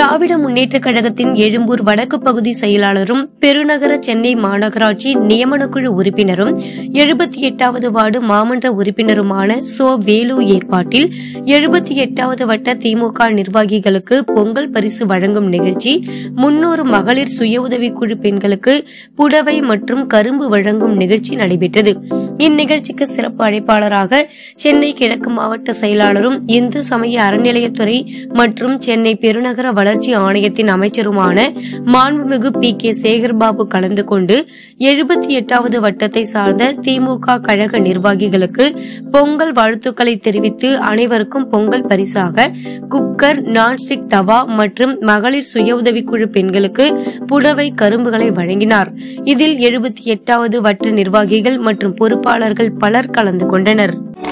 திராவிட முன்னேற்ற கழகத்தின் எழும்பூர் வடக்கு பகுதி செயலாளரும் பெருநகர சென்னை மாநகராட்சி நியமனக்குழு உறுப்பினரும் எழுபத்தி எட்டாவது வார்டு மாமன்ற உறுப்பினருமான சோ வேலு ஏற்பாட்டில் எழுபத்தி எட்டாவது வட்ட திமுக நிர்வாகிகளுக்கு பொங்கல் பரிசு வழங்கும் நிகழ்ச்சி முன்னூறு மகளிர் சுய உதவிக்குழு பெண்களுக்கு புடவை மற்றும் கரும்பு வழங்கும் நிகழ்ச்சி நடைபெற்றது இந்நிகழ்ச்சிக்கு சிறப்பு அழைப்பாளராக சென்னை கிழக்கு மாவட்ட செயலாளரும் இந்து சமய அறநிலையத்துறை மற்றும் சென்னை பெருநகர வளர்ச்சி ஆணையத்தின் அமைச்சருமான மாண்புமிகு பி கே சேகர்பாபு கலந்து கொண்டு எழுபத்தி எட்டாவது வட்டத்தை சார்ந்த திமுக கழக நிர்வாகிகளுக்கு பொங்கல் வாழ்த்துக்களை தெரிவித்து அனைவருக்கும் பொங்கல் பரிசாக குக்கர் நான்ஸ்டிக் தவா மற்றும் மகளிர் சுய உதவிக்குழு பெண்களுக்கு புடவை கரும்புகளை வழங்கினார் இதில் எழுபத்தி எட்டாவது வட்ட நிர்வாகிகள் மற்றும் பொறுப்பாளர்கள் பலர் கலந்து கொண்டனர்